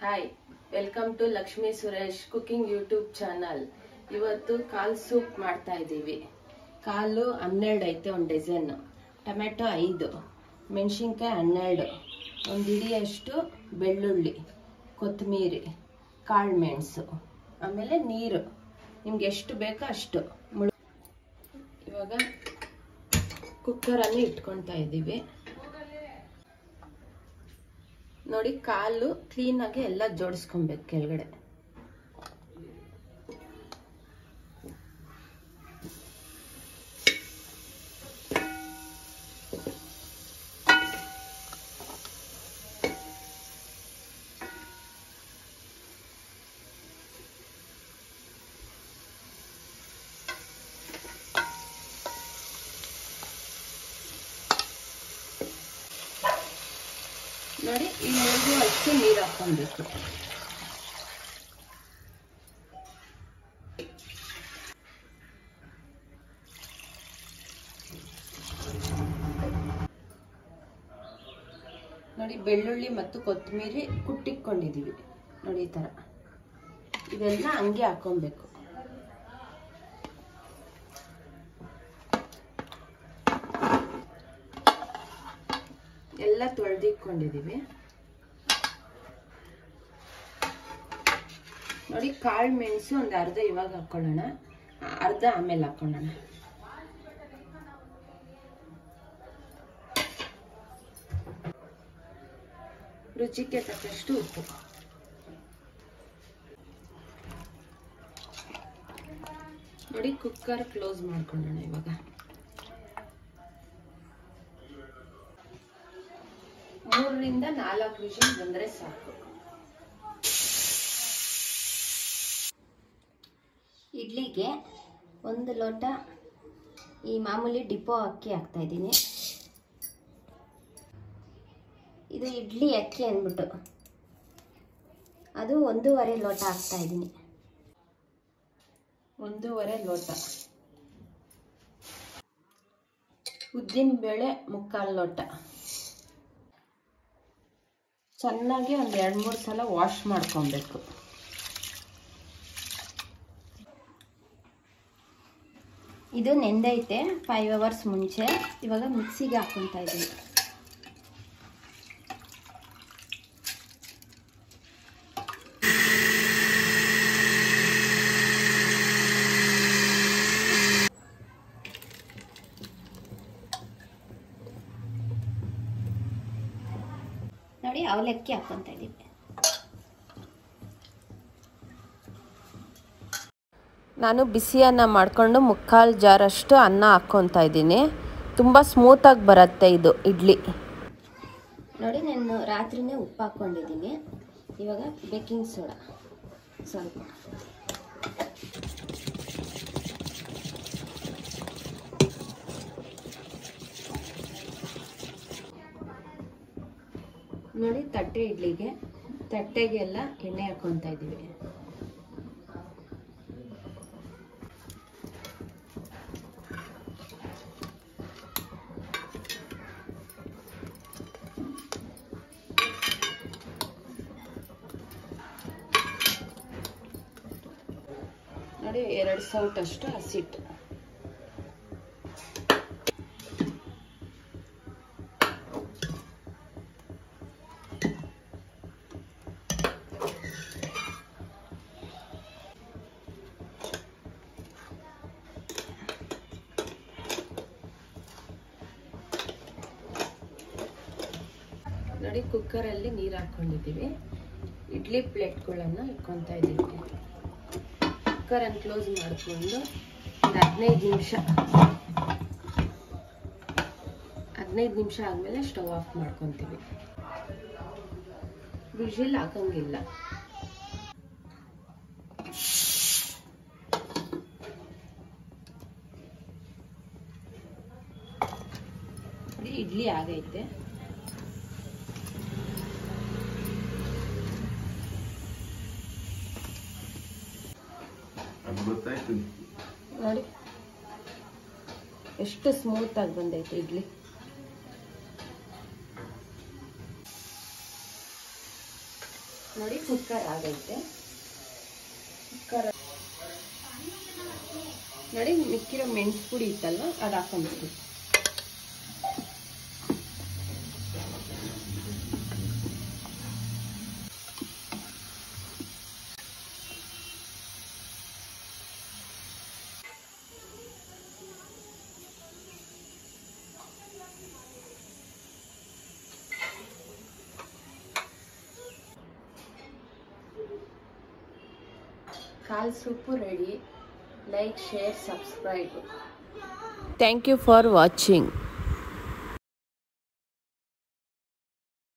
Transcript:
hi welcome to Lakshmi Suresh cooking YouTube channel ಇವತ್ತು ಕಾಲ್ soup ಮಾಡ್ತಾ ಇದ್ದೀವಿ ಕಾಲು ಹನ್ನೆರಡು ಐತೆ ಒಂದು ಡಜನ್ ಟೊಮೆಟೊ ಐದು ಮೆಣಸಿನ್ಕಾಯಿ ಹನ್ನೆರಡು ಒಂದು ಹಿಡಿಯಷ್ಟು ಬೆಳ್ಳುಳ್ಳಿ ಕೊತ್ತಂಬರಿ ಕಾಳು ಮೆಣಸು ಆಮೇಲೆ ನೀರು ನಿಮ್ಗೆ ಎಷ್ಟು ಬೇಕೋ ಅಷ್ಟು ಮುಳು ಇವಾಗ ಕುಕ್ಕರಲ್ಲಿ ಇಟ್ಕೊತಾ ಇದ್ದೀವಿ ನೋಡಿ ಕಾಲು ಕ್ಲೀನಾಗಿ ಎಲ್ಲ ಜೋಡಿಸ್ಕೊಬೇಕು ಕೆಳಗಡೆ ನೋಡಿ ಈ ಮೂರು ಹಚ್ಚಿ ನೀರು ಹಾಕೊಬೇಕು ನೋಡಿ ಬೆಳ್ಳುಳ್ಳಿ ಮತ್ತು ಕೊತ್ತಂಬರಿ ಕುಟ್ಟಿಟ್ಕೊಂಡಿದ್ದೀವಿ ನೋಡಿ ಈ ಥರ ಇವೆಲ್ಲ ಹಂಗೆ ಹಾಕೊಬೇಕು ಎಲ್ಲ ತೊಳೆದಿಟ್ಕೊಂಡಿದ್ದೀವಿ ನೋಡಿ ಕಾಳು ಮೆಣಸು ಒಂದು ಅರ್ಧ ಇವಾಗ ಹಾಕೊಳ್ಳೋಣ ಅರ್ಧ ಆಮೇಲೆ ಹಾಕೊಳ್ಳೋಣ ರುಚಿಗೆ ತಕ್ಕಷ್ಟು ಉಪ್ಪು ನೋಡಿ ಕುಕ್ಕರ್ ಕ್ಲೋಸ್ ಮಾಡ್ಕೊಳ್ಳೋಣ ಇವಾಗ ಮೂರರಿಂದ ನಾಲ್ಕು ವಿಷಲ್ ಬಂದ್ರೆ ಸಾಕು ಇಡ್ಲಿಗೆ ಒಂದು ಲೋಟ ಈ ಮಾಮೂಲಿ ಡಿಪೋ ಅಕ್ಕಿ ಹಾಕ್ತಾ ಇದ್ದೀನಿ ಇದು ಇಡ್ಲಿ ಅಕ್ಕಿ ಅಂದ್ಬಿಟ್ಟು ಅದು ಒಂದೂವರೆ ಲೋಟ ಹಾಕ್ತಾ ಇದ್ದೀನಿ ಒಂದೂವರೆ ಲೋಟ ಉದ್ದಿನ ಬೇಳೆ ಮುಕ್ಕಾಲು ಲೋಟ ಚೆನ್ನಾಗಿ ಒಂದು ಎರಡು ಮೂರು ಸಲ ವಾಶ್ ಮಾಡ್ಕೊಬೇಕು ಇದು ನೆಂದೈತೆ ಫೈವ್ ಅವರ್ಸ್ ಮುಂಚೆ ಇವಾಗ ಮಿಕ್ಸಿಗೆ ಹಾಕ್ಕೊತಾ ಇದ್ದೀನಿ ನೋಡಿ ಅವಲಕ್ಕಿ ಹಾಕ್ಕೊತಾ ಇದ್ದೀವಿ ನಾನು ಬಿಸಿ ಅನ್ನ ಮಾಡಿಕೊಂಡು ಮುಕ್ಕಾಲು ಜಾರಷ್ಟು ಅನ್ನ ಹಾಕ್ಕೊತಾ ಇದ್ದೀನಿ ತುಂಬ ಸ್ಮೂತಾಗಿ ಬರುತ್ತೆ ಇದು ಇಡ್ಲಿ ನೋಡಿ ನಾನು ರಾತ್ರಿನೇ ಉಪ್ಪು ಹಾಕ್ಕೊಂಡಿದ್ದೀನಿ ಇವಾಗ ಬೇಕಿಂಗ್ ಸೋಡಾ ಸ್ವಲ್ಪ ನೋಡಿ ತಟ್ಟೆ ಇಡ್ಲಿಗೆ ತಟ್ಟೆಗೆಲ್ಲ ಎಣ್ಣೆ ಹಾಕ್ಕೊತಾ ಇದ್ದೀವಿ ನೋಡಿ ಎರಡು ಸೌಟಷ್ಟು ಹಸಿಟ್ಟು ನೋಡಿ ಕುಕ್ಕರಲ್ಲಿ ನೀರು ಹಾಕ್ಕೊಂಡಿದ್ದೀವಿ ಇಡ್ಲಿ ಪ್ಲೇಟ್ಗಳನ್ನು ಇಟ್ಕೊತಾ ಇದ್ದೀವಿ ಕುಕ್ಕರನ್ನು ಕ್ಲೋಸ್ ಮಾಡಿಕೊಂಡು ಒಂದು ಹದಿನೈದು ನಿಮಿಷ ಹದಿನೈದು ನಿಮಿಷ ಆದಮೇಲೆ ಸ್ಟವ್ ಆಫ್ ಮಾಡ್ಕೊತೀವಿ ವಿಜಿಲ್ ಹಾಕಂಗಿಲ್ಲ ನೋಡಿ ಇಡ್ಲಿ ಆಗೈತೆ ಅದು ಗೊತ್ತಾಯ್ತು ನೋಡಿ ಎಷ್ಟು ಸ್ಮೂತ್ ಆಗಿ ಬಂದೈತೆ ಇಡ್ಲಿ ನೋಡಿ ಕುಕ್ಕರ್ ಆಗೈತೆ ಕುಕ್ಕರ್ ನೋಡಿ ಮಿಕ್ಕಿರೋ ಮೆಣಸು ಪುಡಿ ಇತ್ತಲ್ಲ ಅದು ಹಾಕೊಂಡ್ಬಿಡಿ ಕಾಲ್ soup ready like share subscribe thank you for watching